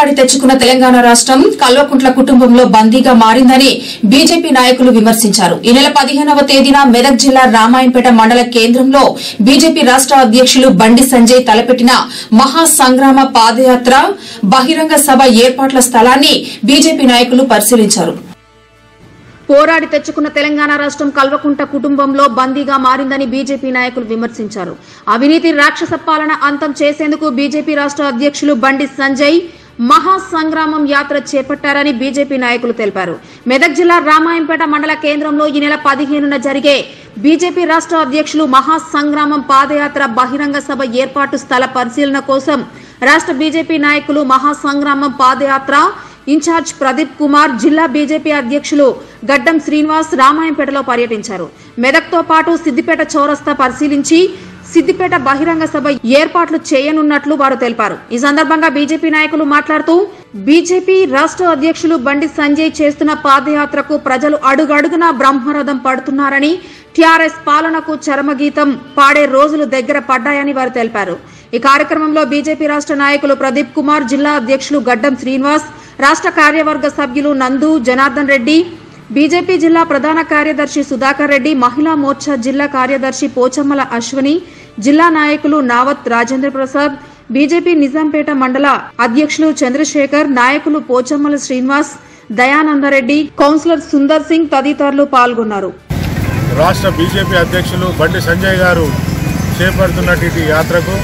పోరాడి తెచ్చుకున్న తెలంగాణ రాష్ట్రం కల్వకుంట్ల కుటుంబంలో బందీగా మారిందని బీజేపీ నాయకులు విమర్శించారు ఈ నెల పదిహేనవ తేదీన మెదక్ జిల్లా రామాయంపేట మండల కేంద్రంలో బీజేపీ రాష్ట అధ్యకులు బండి సంజయ్ తలపెట్టిన మహా సంగ్రామ పాదయాత్ర బహిరంగ సభ ఏర్పాట్ల స్థలాన్ని బీజేపీ నాయకులు పరిశీలించారు పోరాడి తెచ్చుకున్న తెలంగాణ రాష్ట్రం కల్వకుంట కుటుంబంలో బందీగా మారిందని బీజేపీ నాయకులు విమర్శించారు అవినీతి రాక్షస పాలన అంతం చేసేందుకు బీజేపీ రాష్ట్ర అధ్యక్షులు బండి సంజయ్ మహా సంగ్రామం యాత్ర చేపట్టారని బీజేపీ నాయకులు తెలిపారు మెదక్ జిల్లా రామాయంపేట మండల కేంద్రంలో ఈ నెల పదిహేనున జరిగే బీజేపీ రాష్ట్ర అధ్యక్షులు మహా సంగ్రామం పాదయాత్ర బహిరంగ సభ ఏర్పాటు స్థల పరిశీలన కోసం రాష్ట్ర బీజేపీ నాయకులు మహా సంగ్రామం పాదయాత్ర ఇన్ఛార్జ్ ప్రదీప్ కుమార్ జిల్లా బీజేపీ అధ్యక్షులు గడ్డం శ్రీనివాస్ రామాయంపేటలో పర్యటించారు మెదక్తో పాటు సిద్దిపేట చౌరస్తా పరిశీలించి సిద్దిపేట బహిరంగ సభ ఏర్పాట్లు చేయనున్నట్లు వారు తెలిపారు ఈ సందర్భంగా బీజేపీ నాయకులు మాట్లాడుతూ బీజేపీ రాష్ట్ర అధ్యక్షులు బండి సంజయ్ చేస్తున్న పాదయాత్రకు ప్రజలు అడుగడుగునా బ్రహ్మరథం పడుతున్నారని టీఆర్ఎస్ పాలనకు చరమగీతం పాడే రోజులు దగ్గర పడ్డాయని వారు తెలిపారు ఈ కార్యక్రమంలో బీజేపీ రాష్ట్ర నాయకులు ప్రదీప్ కుమార్ జిల్లా అధ్యక్షులు గడ్డం శ్రీనివాస్ రాష్ట్ర కార్యవర్గ సభ్యులు నందు జనార్దన్ రెడ్డి బీజేపీ జిల్లా ప్రధాన కార్యదర్శి సుధాకర్ రెడ్డి మహిళా మోర్చా జిల్లా కార్యదర్శి పోచమ్మల అశ్వని జిల్లా నాయకులు నావత్ రాజేంద్ర ప్రసాద్ బీజేపీ నిజాంపేట మండల అధ్యక్షులు చంద్రశేఖర్ నాయకులు పోచమ్మల శ్రీనివాస్ దయానందరెడ్డి కౌన్సిలర్ సుందర్ సింగ్ తదితరులు పాల్గొన్నారు రాష్ట్ర బీజేపీ అధ్యక్షులు బండి సంజయ్ గారు చేపడుతున్నటువంటి యాత్రకు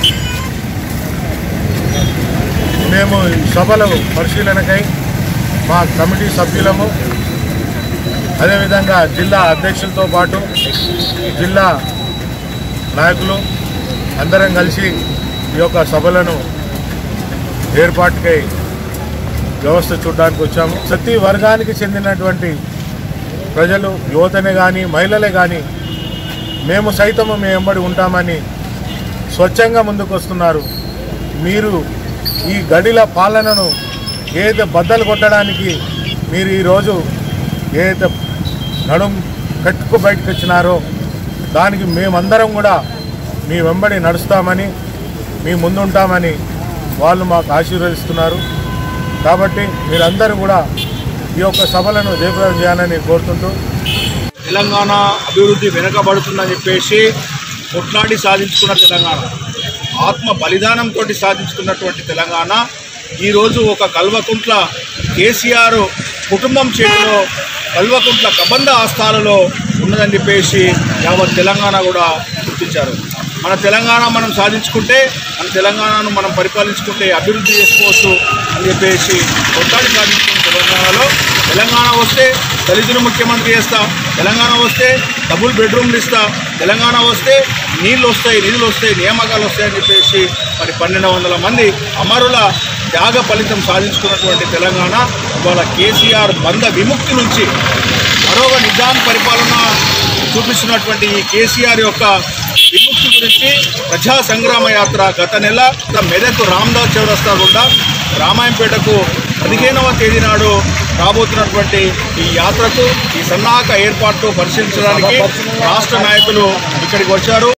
మేము ఈ సభల పరిశీలనకై మా కమిటీ సభ్యులము అదేవిధంగా జిల్లా అధ్యక్షులతో పాటు జిల్లా నాయకులు అందరం కలిసి ఈ యొక్క సభలను ఏర్పాటుకై వ్యవస్థ చూడడానికి వచ్చాము ప్రతి వర్గానికి చెందినటువంటి ప్రజలు యువతనే కానీ మహిళలే కానీ మేము సైతము మీ వెంబడి ఉంటామని స్వచ్ఛంగా ముందుకు వస్తున్నారు మీరు ఈ గడిల పాలనను ఏదైతే బద్దలు కొట్టడానికి మీరు ఈరోజు ఏదైతే నడుం కట్టుకు బయటకు వచ్చినారో దానికి మేమందరం కూడా మీ వెంబడి నడుస్తామని మీ ముందుంటామని వాళ్ళు మాకు ఆశీర్వదిస్తున్నారు కాబట్టి మీరందరూ కూడా ఈ యొక్క సభలను జయప్రదం చేయాలని కోరుతుంటూ తెలంగాణ అభివృద్ధి వెనుకబడుతుందని చెప్పేసి కొట్లాడి సాధించుకున్న తెలంగాణ ఆత్మ బలిదానంతో సాధించుకున్నటువంటి తెలంగాణ ఈరోజు ఒక కల్వకుంట్ల కేసీఆర్ కుటుంబం చేతిలో కల్వకుంట్ల కబంధ ఆస్థాలలో ఉన్నదని చెప్పేసి యావత్ తెలంగాణ కూడా గుర్తించారు మన తెలంగాణ మనం సాధించుకుంటే మన తెలంగాణను మనం పరిపాలించుకుంటే అభివృద్ధి చేసుకోవచ్చు అని చెప్పేసి కొట్లాడి సాధించుకున్న తెలంగాణలో తెలంగాణ వస్తే దళితులు ముఖ్యమంత్రి చేస్తా తెలంగాణ వస్తే డబుల్ బెడ్రూమ్లు ఇస్తా తెలంగాణ వస్తే నీళ్ళు వస్తాయి నిధులు వస్తాయి నియామకాలు వస్తాయని చెప్పేసి మరి పన్నెండు వందల మంది అమరుల త్యాగ ఫలితం సాధించుకున్నటువంటి తెలంగాణ ఇవాళ కేసీఆర్ బంధ విముక్తి నుంచి మరొక నిజాం పరిపాలన చూపిస్తున్నటువంటి ఈ కేసీఆర్ యొక్క విముక్తి గురించి ప్రజా సంగ్రామ యాత్ర గత నెల మెదక్ రామ్దాస్ చౌరస్తా గుండా రామాయంపేటకు పదిహేనవ తేదీ నాడు రాబోతున్నటువంటి ఈ యాత్రకు ఈ సన్నాహక ఏర్పాట్లు పరిశీలించడానికి రాష్ట్ర నాయకులు ఇక్కడికి వచ్చారు